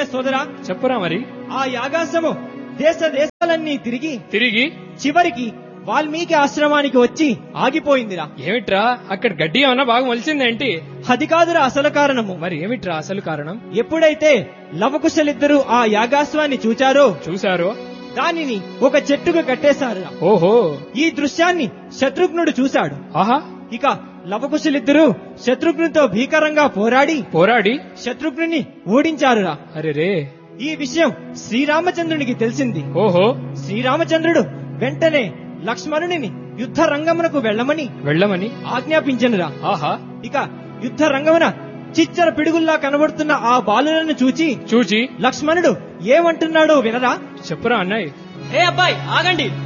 సోదరా చెప్పురా మరి ఆ యాగాశ్రము దేశ దేశాలన్నీ తిరిగి తిరిగి చివరికి వాల్మీకి ఆశ్రమానికి వచ్చి ఆగిపోయిందిరా ఏమిట్రా అక్కడ గడ్డి ఏమన్నా బాగా మొలిచిందేంటి అది కాదురా అసలు కారణము మరి ఏమిట్రా అసలు కారణం ఎప్పుడైతే లవకుశలిద్దరూ ఆ యాగాశ్వాన్ని చూచారో చూసారో దానిని ఒక చెట్టుకు కట్టేశారురా ఓహో ఈ దృశ్యాన్ని శత్రుఘ్నుడు చూశాడు ఆహా ఇక లవకుశలిద్దరూ శత్రుఘ్నుతో భీకరంగా పోరాడి పోరాడి శత్రుఘ్నుని ఓడించారురా అరే రే ఈ విషయం శ్రీరామచంద్రునికి తెలిసింది ఓహో శ్రీరామచంద్రుడు వెంటనే లక్ష్మణుని యుద్ధ రంగమునకు వెళ్ళమని వెళ్ళమని ఆజ్ఞాపించనురా ఆహా ఇక యుద్ధ రంగమున చిచ్చర పిడుగుల్లా కనబడుతున్న ఆ బాలులను చూచి చూచి లక్ష్మణుడు ఏమంటున్నాడో వినరా చెప్పురా అన్నయ్య ఏ అబ్బాయి ఆగండి